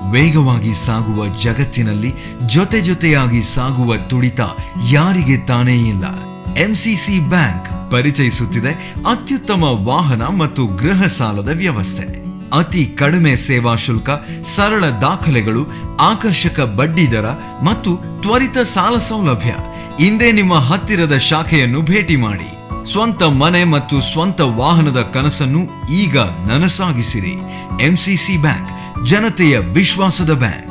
ವೇಗವಾಗಿ ಸಾಗುವ ಜಗತ್ತಿನಲ್ಲಿ ಜೊತೆ ಜೊತೆಯಾಗಿ ಸಾಗುವ ತುಡಿತ ಯಾರಿಗೆ ತಾನೇ ಇಲ್ಲ ಎಂಸಿಸಿ ಬ್ಯಾಂಕ್ ಪರಿಚಯಿಸುತ್ತಿದೆ ಅತ್ಯುತ್ತಮ ವಾಹನ ಮತ್ತು ಗೃಹ ಸಾಲದ ವ್ಯವಸ್ಥೆ ಅತಿ ಕಡಿಮೆ ಸೇವಾ ಶುಲ್ಕ ಸರಳ ದಾಖಲೆಗಳು ಆಕರ್ಷಕ ಬಡ್ಡಿ ದರ ಮತ್ತು ತ್ವರಿತ ಸಾಲ ಸೌಲಭ್ಯ ಇಂದೇ ನಿಮ್ಮ ಹತ್ತಿರದ ಶಾಖೆಯನ್ನು ಭೇಟಿ ಮಾಡಿ ಸ್ವಂತ ಮನೆ ಮತ್ತು ಸ್ವಂತ ವಾಹನದ ಕನಸನ್ನು ಈಗ ನನಸಾಗಿಸಿರಿ ಎಂಸಿಸಿ ಬ್ಯಾಂಕ್ ಜನತೆಯ ವಿಶ್ವಾಸದ ಬ್ಯಾಂಕ್